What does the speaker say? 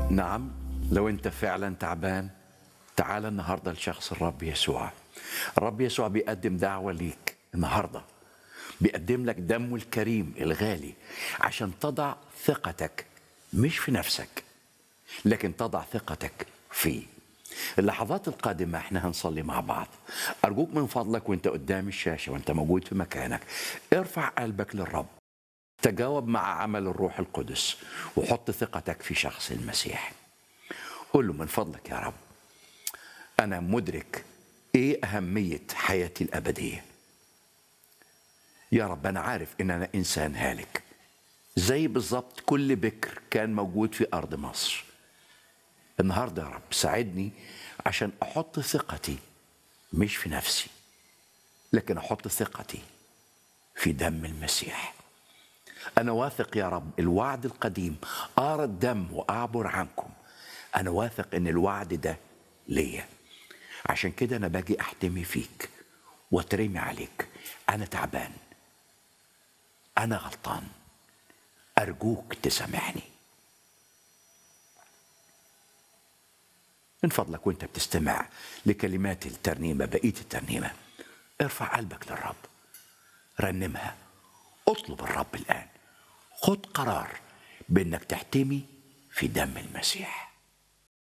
نعم لو انت فعلا تعبان تعال النهارده لشخص الرب يسوع الرب يسوع بيقدم دعوه ليك النهارده بيقدم لك دمه الكريم الغالي عشان تضع ثقتك مش في نفسك لكن تضع ثقتك فيه اللحظات القادمة احنا هنصلي مع بعض أرجوك من فضلك وانت قدام الشاشة وانت موجود في مكانك ارفع قلبك للرب تجاوب مع عمل الروح القدس وحط ثقتك في شخص المسيح قول له من فضلك يا رب أنا مدرك إيه أهمية حياتي الأبدية يا رب أنا عارف إن أنا إنسان هالك زي بالظبط كل بكر كان موجود في أرض مصر النهارده يا رب ساعدني عشان احط ثقتي مش في نفسي لكن احط ثقتي في دم المسيح انا واثق يا رب الوعد القديم ارى الدم واعبر عنكم انا واثق ان الوعد ده ليا عشان كده انا باجي احتمي فيك واترمي عليك انا تعبان انا غلطان ارجوك تسامحني من فضلك وانت بتستمع لكلمات الترنيمه بقيه الترنيمه ارفع قلبك للرب رنمها اطلب الرب الان خد قرار بانك تحتمي في دم المسيح